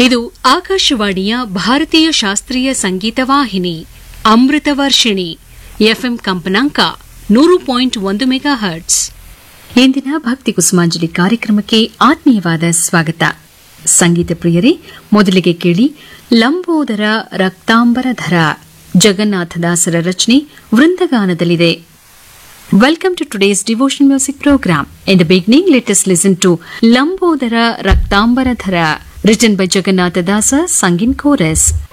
ಇದು ಆಕಾಶವಾಣಿಯ ಭಾರತೀಯ ಶಾಸ್ತ್ರೀಯ ಸಂಗೀತ ವಾಹಿನಿ ಅಮೃತ ವರ್ಷಿಣಿ ಎಫ್ಎಂ ಕಂಪನಾಂಕ ನೂರು ಪಾಯಿಂಟ್ ಒಂದು ಮೆಗಾ ಹರ್ಟ್ಸ್ ಇಂದಿನ ಭಕ್ತಿ ಕುಸುಮಾಂಜಲಿ ಕಾರ್ಯಕ್ರಮಕ್ಕೆ ಆತ್ಮೀಯವಾದ ಸ್ವಾಗತ ಸಂಗೀತ ಪ್ರಿಯರೇ ಮೊದಲಿಗೆ ಕೇಳಿ ಲಂಬೋದರ ರಕ್ತಾಂಬರಧರ ಜಗನ್ನಾಥದಾಸರ ರಚನೆ ವೃಂದಗಾನದಲ್ಲಿದೆ Welcome to today's devotion music program. In the beginning, let us listen to Lambodara Raktambaradhara, written by Jagannatha Dasa, sung in chorus.